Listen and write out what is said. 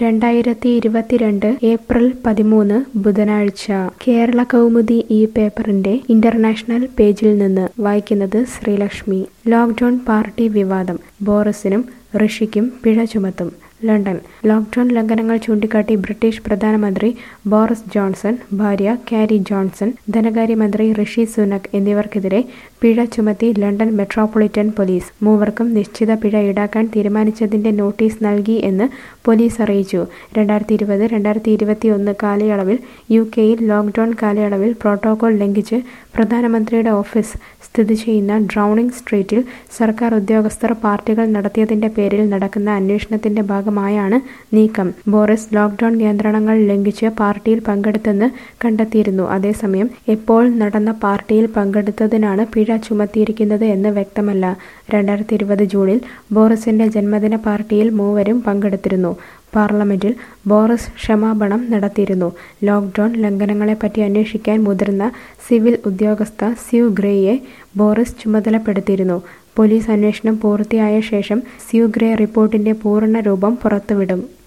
രണ്ടായിരത്തി ഇരുപത്തിരണ്ട് ഏപ്രിൽ പതിമൂന്ന് ബുധനാഴ്ച കേരള കൗമുദി ഈ പേപ്പറിന്റെ ഇന്റർനാഷണൽ പേജിൽ നിന്ന് വായിക്കുന്നത് ശ്രീലക്ഷ്മി ലോക്ക്ഡൌൺ പാർട്ടി വിവാദം ബോറിസിനും ഋഷിക്കും പിഴ ചുമത്തും ലണ്ടൻ ലോക്ക്ഡൌൺ ലംഘനങ്ങൾ ചൂണ്ടിക്കാട്ടി ബ്രിട്ടീഷ് പ്രധാനമന്ത്രി ബോറിസ് ജോൺസൺ ഭാര്യ കാരി ജോൺസൺ ധനകാര്യമന്ത്രി ഋഷി സുനക് എന്നിവർക്കെതിരെ പിഴ ചുമത്തി ലണ്ടൻ മെട്രോപൊളിറ്റൻ പോലീസ് മൂവർക്കും നിശ്ചിത പിഴ ഈടാക്കാൻ തീരുമാനിച്ചതിന്റെ നോട്ടീസ് നൽകി എന്ന് പോലീസ് അറിയിച്ചു രണ്ടായിരത്തി ഇരുപത് രണ്ടായിരത്തി ഇരുപത്തി ഒന്ന് കാലയളവിൽ യു കെയിൽ ലോക്ക്ഡൌൺ കാലയളവിൽ പ്രോട്ടോകോൾ ലംഘിച്ച് പ്രധാനമന്ത്രിയുടെ ഓഫീസ് സ്ഥിതി ചെയ്യുന്ന ഡ്രൗണിംഗ് സ്ട്രീറ്റിൽ സർക്കാർ ഉദ്യോഗസ്ഥർ പാർട്ടികൾ നടത്തിയതിന്റെ പേരിൽ നടക്കുന്ന അന്വേഷണത്തിന്റെ ഭാഗമായാണ് നീക്കം ബോറിസ് ലോക്ക്ഡൌൺ നിയന്ത്രണങ്ങൾ ലംഘിച്ച് പാർട്ടിയിൽ പങ്കെടുത്തെന്ന് കണ്ടെത്തിയിരുന്നു അതേസമയം എപ്പോൾ നടന്ന പാർട്ടിയിൽ പങ്കെടുത്തതിനാണ് പിഴ ചുമത്തിയിരിക്കുന്നത് എന്ന് വ്യക്തമല്ല രണ്ടായിരത്തി ഇരുപത് ജൂണിൽ ബോറിസിന്റെ ജന്മദിന പാർട്ടിയിൽ മൂവരും പങ്കെടുത്തിരുന്നു പാർലമെന്റിൽ ബോറിസ് ക്ഷമാപണം നടത്തിയിരുന്നു ലോക്ക്ഡൌൺ ലംഘനങ്ങളെപ്പറ്റി അന്വേഷിക്കാൻ മുതിർന്ന സിവിൽ ഉദ്യോഗസ്ഥ സ്യൂ ഗ്രേയെ ബോറിസ് ചുമതലപ്പെടുത്തിയിരുന്നു പോലീസ് അന്വേഷണം പൂർത്തിയായ ശേഷം സ്യൂ ഗ്രേ റിപ്പോർട്ടിന്റെ പൂർണ്ണ രൂപം പുറത്തുവിടും